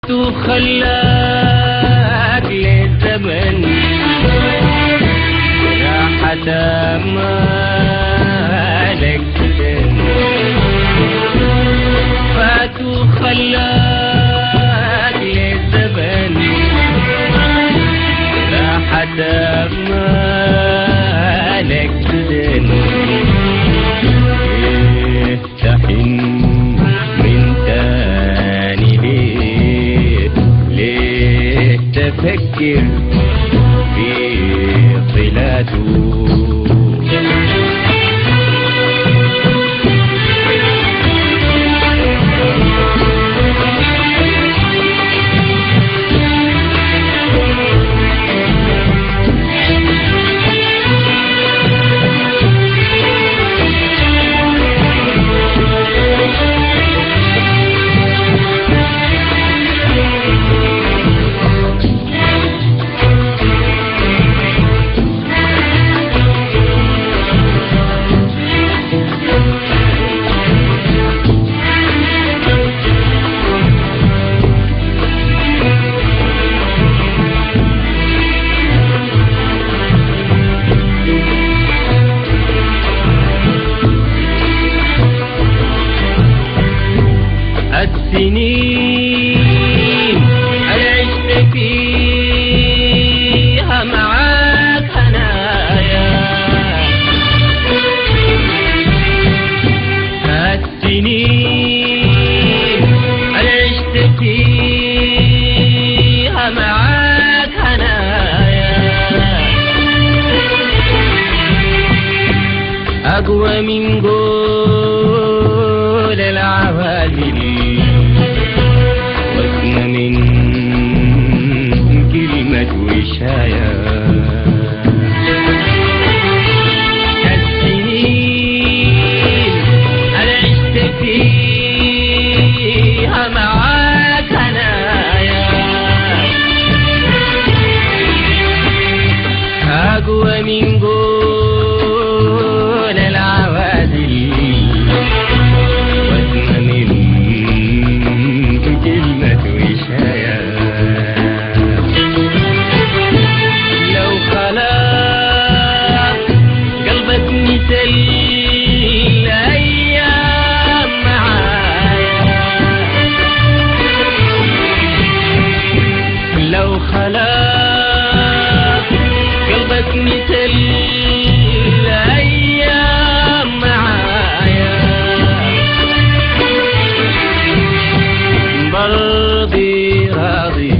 فات وخلاك للزمن راحة مالك سجن فات وخلاك للزمن راحة مالك سجن إيه تحن من تاني ليه ليه تفكر في صلاته السنين أنا عشت فيها معاك هنايا السنين أنا عشت فيها معاك هنايا أقوى من قول العوادل واسمى من كلمة وشاية السنين أنا عشت فيها معاك هنايا أقوى من قول العوادل واسمى من كلمة وشاية لو خلاص قلبك مثل الأيام معايا لو خلاص قلبك مثل الأيام معايا برضي راضي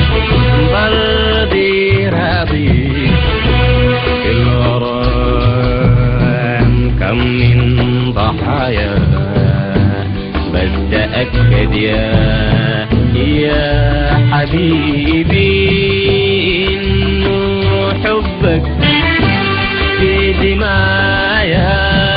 برضي راضي الغرام كم من ضحايا بس تأكد يا يا حبيبي إنه حبك في دمايا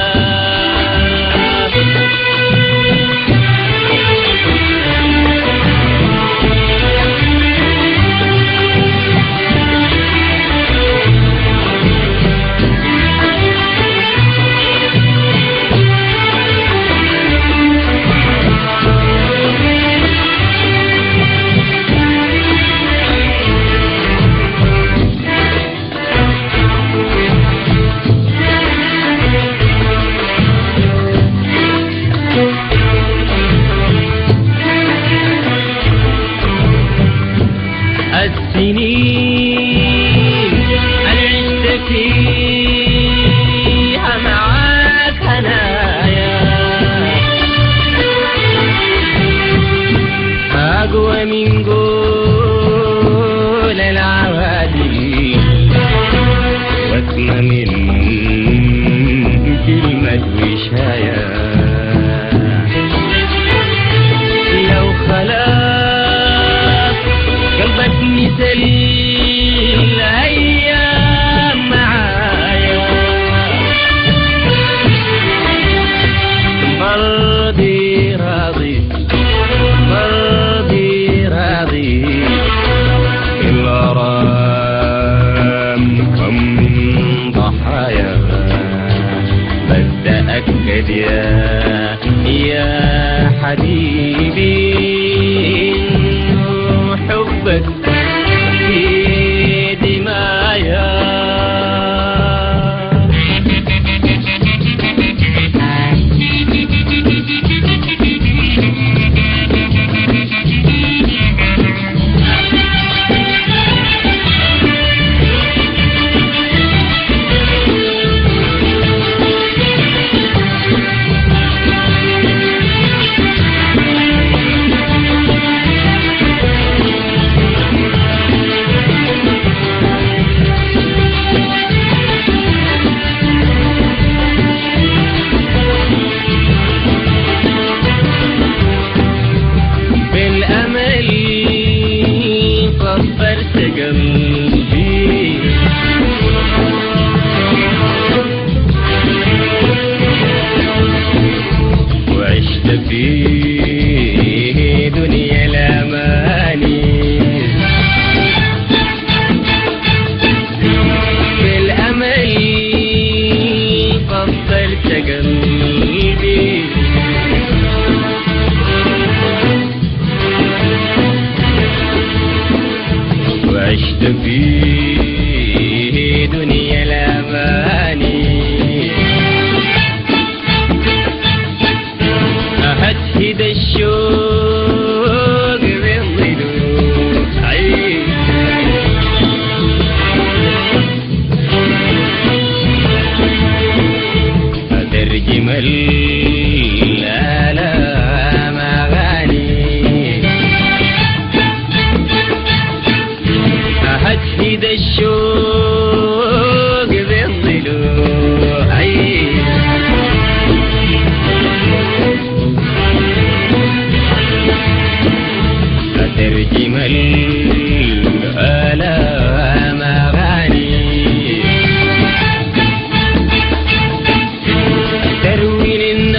السنين أنا عشت فيها معاك هنايا أقوى من قول العوادل واسمى من كلمة وشاية لو خلاص قلبك مثل الأيام معايا برضي راضي برضي راضي الغرام كم من ضحايا بس تأكد يا يا حبيبي إنه قلبي وعشت في دنيا الأماني بالأمل فضلت قلبي وعشت في دنيا الأماني أهدهد الشوق بالضلوعي أترجم الآلام أغاني أهدهد الشوق بالضلوعي أترجم الآلام أغاني تروي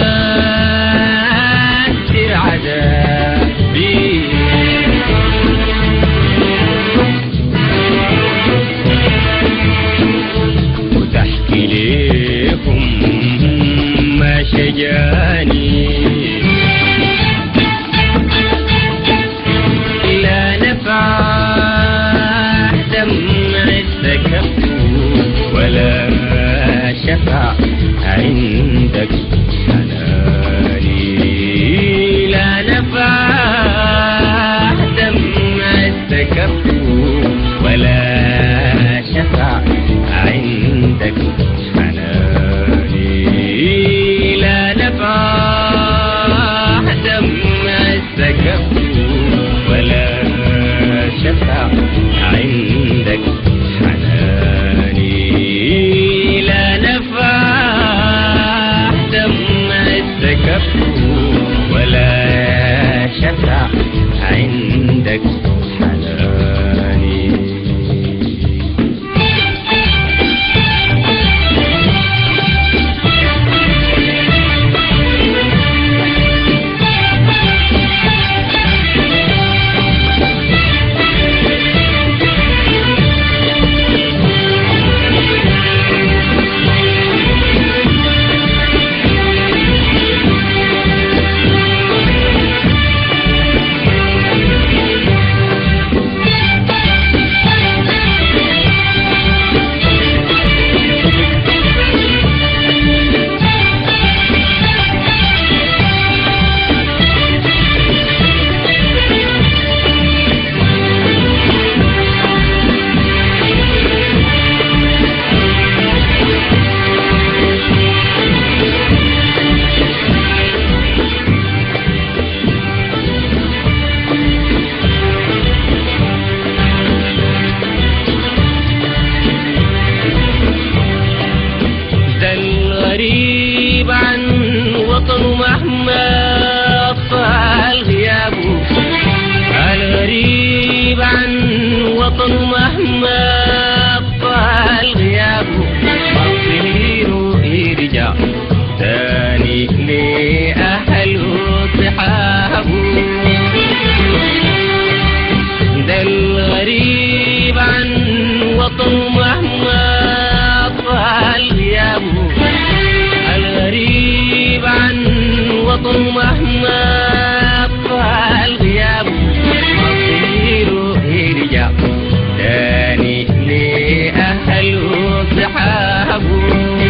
للناس سر عذابي وتحكي ليكم ما شجاني لا نفع دمع السكب ولا شفع عندك حناني لا نفع دمع السكب ولا شفع عندك حناني لا نفع دمع السكب ولا شفع عندك حناني لا نفع دمع السكب ولا شفع عندك حناني ده الغريب عن وطنه مهما طال غيابه الغريب عن وطنه مهما طال غيابه مصيره يرجع تاني لأهله وصحابه ده الغريب عن وطنه مهما طال غيابه الغريب عن وطنه مهما طال غيابه مصيره يرجع تاني لأهله وصحابه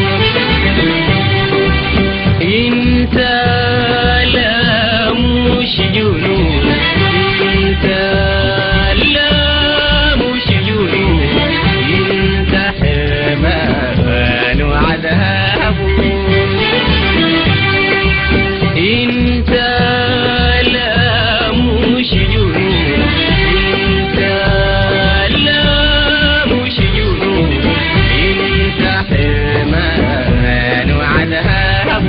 انت لا مش جنون انت لا مش جنون انت حرمان وعذاب انت لا مش جنون انت لا مش جنون انت حرمان وعذاب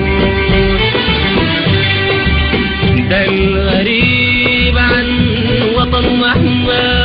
ده الغريب عن وطن مهما